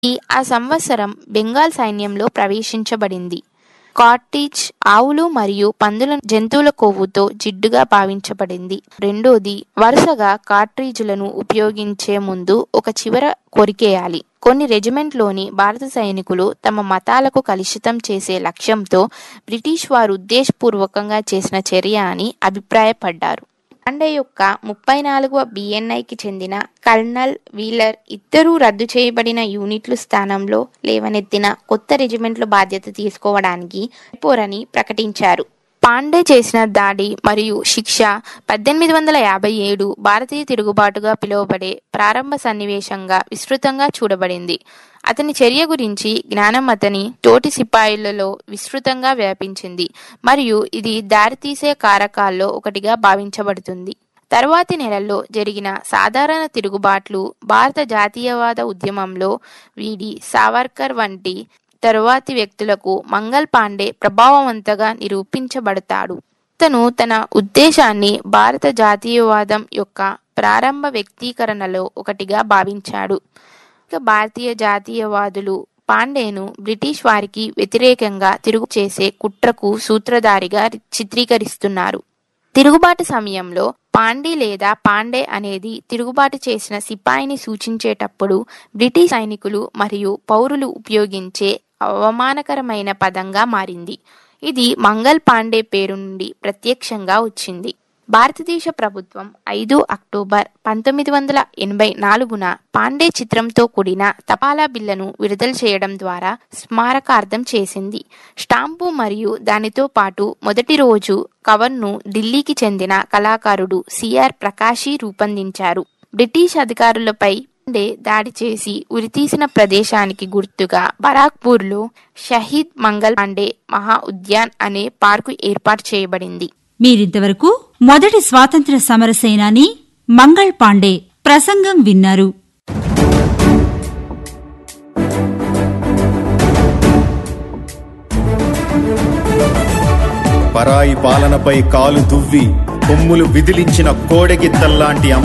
ఈ ఆ సంవత్సరం బెంగాల్ సైన్యంలో ప్రవేశించబడింది కాటేజ్ ఆవులు మరియు పందుల జంతువుల కొవ్వుతో జిడ్డుగా భావించబడింది రెండోది వరుసగా కార్ట్రిడ్జ్లను ఉపయోగించే ముందు ఒక చివర కొరికేయాలి కొన్ని రెజిమెంట్లోని భారత సైనికులు తమ మతాలకు కలుషితం చేసే లక్ష్యంతో బ్రిటిష్ వారు ఉద్దేశపూర్వకంగా చేసిన చర్య అని అభిప్రాయపడ్డారు పాండే యొక్క ముప్పై నాలుగవ బిఎన్ఐకి చెందిన కర్నల్ వీలర్ ఇద్దరూ రద్దు చేయబడిన యూనిట్లు స్థానంలో లేవనెత్తిన కొత్త రెజిమెంట్లు బాధ్యత తీసుకోవడానికి పోరని ప్రకటించారు పాండే చేసిన దాడి మరియు శిక్ష పద్దెనిమిది వందల యాభై ఏడు భారతీయ తిరుగుబాటుగా పిలువబడే ప్రారంభ సన్నివేశంగా విస్తృతంగా చూడబడింది అతని చర్య గురించి జ్ఞానం అతని తోటి సిపాయిలలో విస్తృతంగా వ్యాపించింది మరియు ఇది దారితీసే కారకాల్లో ఒకటిగా భావించబడుతుంది తరువాతి నెలల్లో జరిగిన సాధారణ తిరుగుబాట్లు భారత జాతీయవాద ఉద్యమంలో వీడి సావర్కర్ వంటి తరువాతి వ్యక్తులకు మంగల్ పాండే ప్రభావవంతంగా నిరూపించబడతాడు అతను తన ఉద్దేశాన్ని భారత జాతీయవాదం యొక్క ప్రారంభ వ్యక్తీకరణలో ఒకటిగా భావించాడు ఇక భారతీయ జాతీయవాదులు పాండేను బ్రిటిష్ వారికి వ్యతిరేకంగా తిరుగు చేసే కుట్రకు సూత్రధారిగా చిత్రీకరిస్తున్నారు తిరుగుబాటు సమయంలో పాండి లేదా పాండే అనేది తిరుగుబాటు చేసిన సిపాయిని సూచించేటప్పుడు బ్రిటిష్ సైనికులు మరియు పౌరులు ఉపయోగించే అవమానకరమైన పదంగా మారింది ఇది మంగల్ పాండే పేరు నుండి ప్రత్యక్షంగా వచ్చింది భారతదేశ ప్రభుత్వం ఐదు అక్టోబర్ పంతొమ్మిది వందల ఎనభై నాలుగున పాండే చిత్రంతో కూడిన తపాలా బిల్లను విడుదల చేయడం ద్వారా స్మారకార్థం చేసింది స్టాంపు మరియు దానితో పాటు మొదటి రోజు కవర్ను ఢిల్లీకి చెందిన కళాకారుడు సిఆర్ ప్రకాశి రూపొందించారు బ్రిటిష్ అధికారులపై పాండే దాడి చేసి ఉరితీసిన ప్రదేశానికి గుర్తుగా బరాక్పూర్లో షహీద్ మంగల్ పాండే మహా ఉద్యాన్ అనే పార్కు ఏర్పాటు చేయబడింది మీరింతవరకు మొదటి స్వాతంత్ర్య సమర సేనాని మంగళ్ పాండే ప్రసంగం విన్నారు పరాయి పాలనపై కాలు దువ్వి కొమ్ములు విదిలించిన కోడెగిత్తల్లాంటి